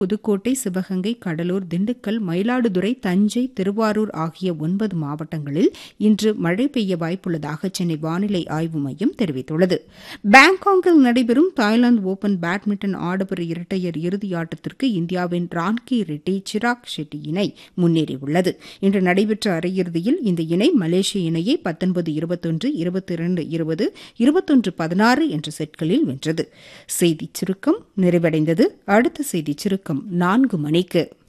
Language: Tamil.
புதுக்கோட்டை சிவகங்கை கடலூர் திண்டுக்கல் மயிலாடுதுறை தஞ்சை திருவாரூர் ஆகிய ஒன்பது மாவட்டங்களில் இன்று மழை பெய்ய வாய்ப்புள்ளதாக சென்னை வானிலை ஆய்வு மையம் தெரிவித்துள்ளது பாங்காங்கில் நடைபெறும் தாய்லாந்து ஓபன் பேட்மிண்டன் ஆடவர் இரட்டையர் இறுதியாட்டத்திற்கு இந்தியாவின் ரான்கி ரெட்டி சிராக் ஷெட்டி இணை முன்னேறியுள்ளது இன்று நடைபெற்ற அரையிறுதியில் இந்த இணை மலேசிய இணையை பத்தொன்பது இருபத்தொன்று இருபத்தி இரண்டு இருபது இருபத்தொன்று பதினாறு என்ற செட்களில் வென்றது செய்திச் சுருக்கம் நிறைவடைந்தது அடுத்த செய்திச் சுருக்கம் நான்கு மணிக்கு